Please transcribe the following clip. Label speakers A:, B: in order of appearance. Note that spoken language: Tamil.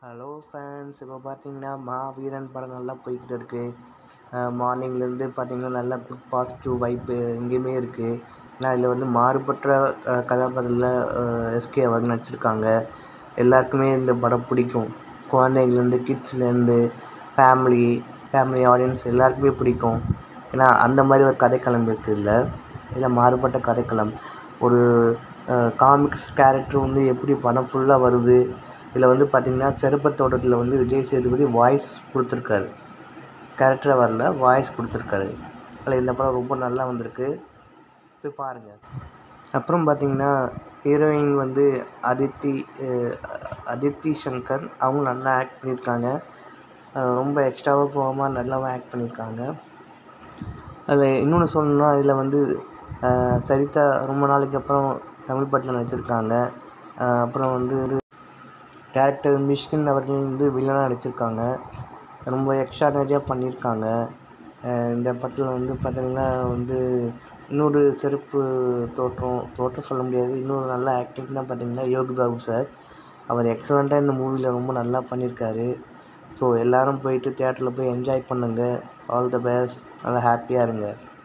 A: ஹலோ ஃப்ரெண்ட்ஸ் இப்போ பார்த்தீங்கன்னா மாவீரன் படம் நல்லா போய்கிட்டு இருக்குது மார்னிங்லேருந்து பார்த்தீங்கன்னா நல்லா குட் பாசிட்டிவ் வைப்பு எங்கேயுமே இருக்குது ஏன்னா இதில் வந்து மாறுபட்ட கதாபாத்திரத்தில் எஸ்கே அவர் நடிச்சிருக்காங்க எல்லாருக்குமே இந்த படம் பிடிக்கும் குழந்தைங்கள்லேருந்து கிட்ஸ்லேருந்து ஃபேமிலி ஃபேமிலி ஆடியன்ஸ் எல்லாருக்குமே பிடிக்கும் ஏன்னா அந்த மாதிரி ஒரு கதைக்களம் இருக்குது இதில் இதில் மாறுபட்ட கதைக்களம் ஒரு காமிக்ஸ் கேரக்டர் வந்து எப்படி படம் ஃபுல்லாக வருது இதில் வந்து பார்த்திங்கன்னா செருப்பத்தோட்டத்தில் வந்து விஜய் சேதுபதி வாய்ஸ் கொடுத்துருக்காரு கேரக்டராக வரல வாய்ஸ் கொடுத்துருக்காரு அதில் இந்த படம் ரொம்ப நல்லா வந்திருக்கு போய் பாருங்கள் அப்புறம் பார்த்திங்கன்னா ஹீரோயின் வந்து அதித்தி அதித்தி சங்கர் அவங்க நல்லா ஆக்ட் பண்ணியிருக்காங்க ரொம்ப எக்ஸ்ட்ராவாக போகாமல் நல்லாவும் ஆக்ட் பண்ணியிருக்காங்க அதில் இன்னொன்று சொல்லணுன்னா இதில் வந்து சரிதா ரொம்ப நாளைக்கு அப்புறம் தமிழ் படத்தில் நடிச்சிருக்காங்க அப்புறம் வந்து டேரக்டர் மிஷ்கின் அவர்கள் வந்து வில்லனாக நடிச்சிருக்காங்க ரொம்ப எக்ஸ்ட்ரானரியாக பண்ணியிருக்காங்க இந்த படத்தில் வந்து பார்த்திங்கன்னா வந்து இன்னொரு செருப்பு தோற்றம் தோற்றம் சொல்ல முடியாது இன்னொரு நல்ல ஆக்டிங் தான் பார்த்திங்கன்னா யோகி பாபு சார் அவர் எக்ஸலண்ட்டாக இந்த மூவியில் ரொம்ப நல்லா பண்ணியிருக்காரு ஸோ எல்லோரும் போயிட்டு தியேட்டரில் போய் என்ஜாய் பண்ணுங்கள் ஆல் த பெஸ்ட் நல்லா ஹாப்பியாக இருங்க